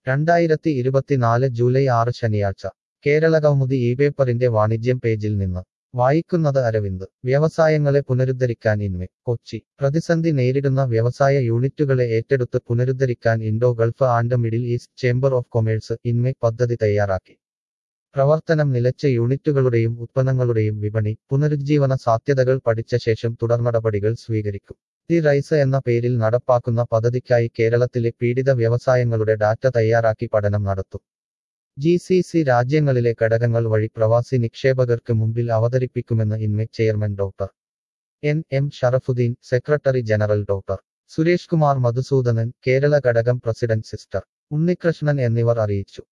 രണ്ടായിരത്തി ഇരുപത്തിനാല് ജൂലൈ ആറ് ശനിയാഴ്ച കേരളകൗമുദി ഈ പേപ്പറിന്റെ വാണിജ്യം പേജിൽ നിന്ന് വായിക്കുന്നത് അരവിന്ദ് വ്യവസായങ്ങളെ പുനരുദ്ധരിക്കാൻ ഇൻവെ കൊച്ചി പ്രതിസന്ധി നേരിടുന്ന വ്യവസായ യൂണിറ്റുകളെ ഏറ്റെടുത്ത് പുനരുദ്ധരിക്കാൻ Indo Gulf and Middle East Chamber of Commerce ഇൻവെ പദ്ധതി തയ്യാറാക്കി പ്രവർത്തനം നിലച്ച യൂണിറ്റുകളുടെയും ഉത്പന്നങ്ങളുടെയും വിപണി പുനരുജ്ജീവന സാധ്യതകൾ പഠിച്ച ശേഷം തുടർനടപടികൾ സ്വീകരിക്കും ദി റൈസ് എന്ന പേരിൽ നടപ്പാക്കുന്ന പദ്ധതിക്കായി കേരളത്തിലെ പീഡിത വ്യവസായങ്ങളുടെ ഡാറ്റ തയ്യാറാക്കി പഠനം നടത്തും ജി സി സി രാജ്യങ്ങളിലെ ഘടകങ്ങൾ വഴി പ്രവാസി നിക്ഷേപകർക്ക് മുമ്പിൽ അവതരിപ്പിക്കുമെന്ന് ഇൻവെ chairman doctor N M Sharafuddeen secretary general doctor Suresh Kumar Madhusoodanan Kerala ഘടകം പ്രസിഡന്റ് സിസ്റ്റർ ഉണ്ണികൃഷ്ണൻ എന്നിവർ അറിയിച്ചു